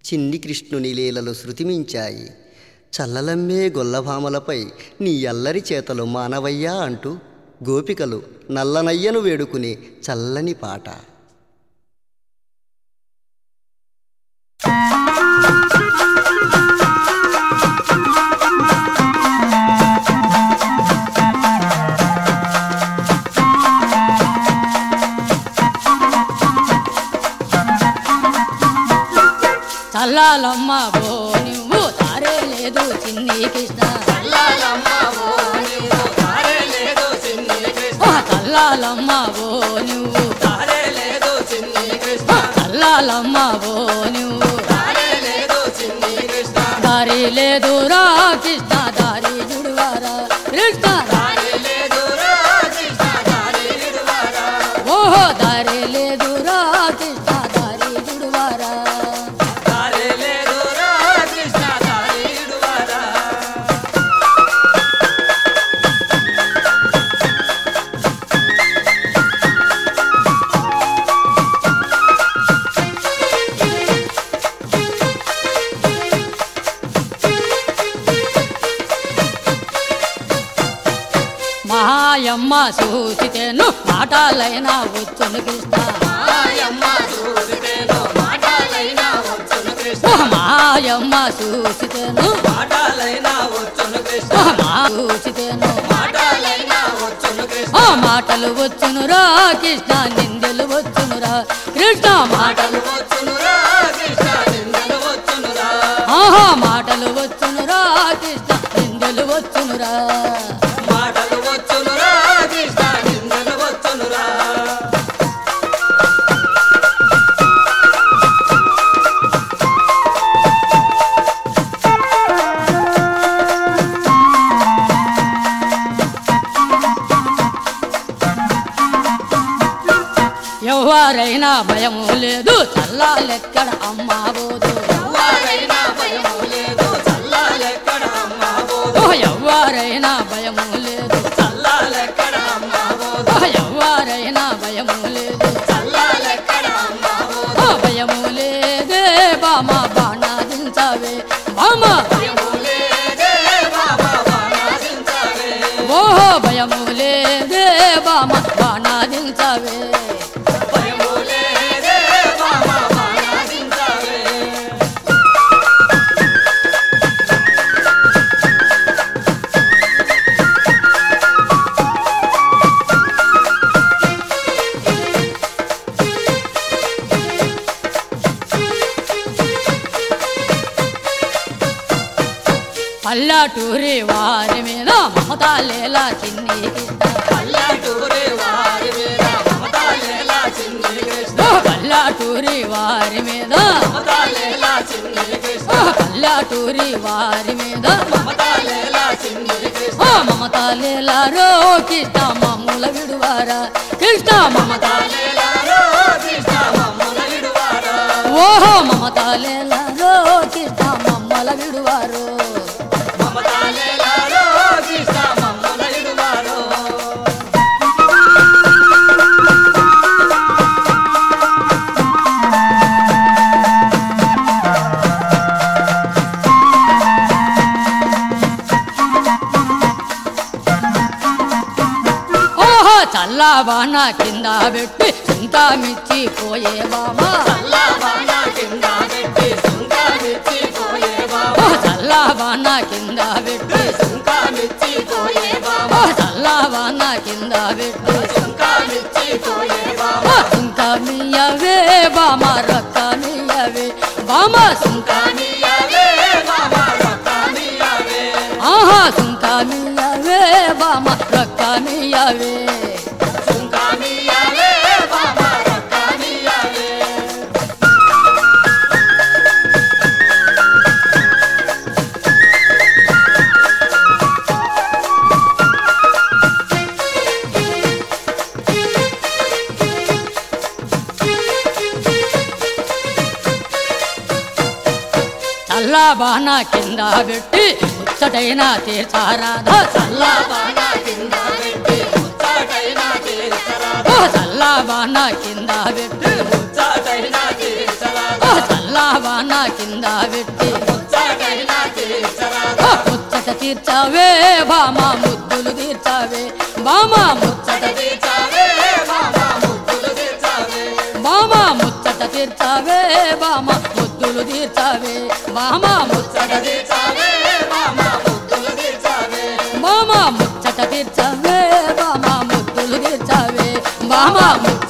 చిన్ని కృష్ణుని లీలలు శృతిమించాయి చల్లలమ్మే గొల్లభామలపై నీ అల్లరి చేతలు మానవయ్యా అంటూ గోపికలు నల్లనయ్యను వేడుకునే చల్లని పాట చల్లాలమ్మ బో నువ్వు తారే లేదు చిన్ని కృష్ణ ఓ చల్లాలమ్మ బో నువ్వు ఓ చల్లాలమ్మ బో నువ్వు దారి లేదు రా కృష్ణ దారి జుడువారా కృష్ణ ఓహో దారి లేదు రా కృష్ణ దారి జుడువారా మాయమ్మ సూచితేను మాటలైనా వచ్చును కృష్ణ ఓ మాయమ్మ సూచితేను ఓ మా సూచితేను ఆ మాటలు వచ్చునురా కృష్ణ నిందెలు వచ్చునురా కృష్ణ మాటలు ఆహా మాటలు వచ్చునురా కృష్ణ నిందెలు వచ్చునురా మాటలు వచ్చునురా కృష్ణ నిందలు వచ్చునురా ఎవరైనా భయము లేదు చల్లాలెక్కడ అమ్మా బోదు ఎవ్వరైనా భయము లేదు చల్లాలెక్కడ అమ్మా బోధ ఓ ఎవరైనా భయము లేదు చల్లాలెక్కడ అమ్మా బోధ ఓ ఎవరైనా భయము లేదు చల్లాలెక్కడ అమ్మా బోధ ఓ భయము లేదే బామ బాణాదించవే బామ భయము లేదే బాబా బాణాదించవే ఓహో భయము లేదే బామ బాణాదించవే భయము లేదే బాబా బాణాదించవే పల్లటూరి వారి మీద మమతాలేలా చిన్ని కృష్ణ పల్లెటూరి వారి మీద మమతాలేలా చిన్ని కృష్ణ ఓ పల్లటూరి వారి మీద మమతాలేలా చిన్ని కృష్ణ ఓ పల్లటూరి వారి మీద మమతాలేలా చిన్ని కృష్ణ ఓ మమతాలేలా రో కృష్ణ మామూల విడువారా కృష్ణ మమత మమతాలేలారో కృష్ణ మమ్ముల విడువారా ఓహో మమతాలేలా రో కృష్ణ మమ్మల విడువారు మమతాలేలారో కృష్ణ మమ్ముల విడువారో ఓహో చల్లబాన కింద పెట్టి ఇంకా మిచ్చి పోయే బామా చల్లబాణ కింద పెట్టి సుంకామిచ్చి పోయే బాబా ఓ చల్లబాన కింద పెట్టి సుంకామిచ్చి పోయే బాబా ఓ చల్లబాన కింద పెట్టి సుంకామిచ్చి పోయే బాబా ఓ సుంక మియవే బామ రొక్క మియవే బామ సుంక కానియవే బాబా రకానియవే ఆహా సుంక మియవే బామ రొక్క మియవే సుంకానియవే బాబా రకానియవే చల్లబాన కింద పెట్టి ముచ్చటైన తీర్చారాధా చల్ల చల్లబాణ కింద పెట్టి ముచ్చటైన తీర్చరాదా ఓ చల్లబాన కింద పెట్టి ముచ్చటైన తీర్చరాదా ఓ చల్లబాన కింద పెట్టి ముచ్చటైనా తీర్చరాదు ఆ, ముచ్చట తీర్చావే బామా ముద్దులు తీర్చావే బామా ముచ్చట తీర్చావే మామ ముద్దులు తీర్చావే బామా ముచ్చట తీర్చావే బామా ముద్దులు తీర్చావే బామా ముచ్చట తీర్చావే మామ ముద్దులు తీర్చావే బామా ముచ్చట తీర్చావే బామా ముద్దులు తీర్చావే బామా ముచ్చట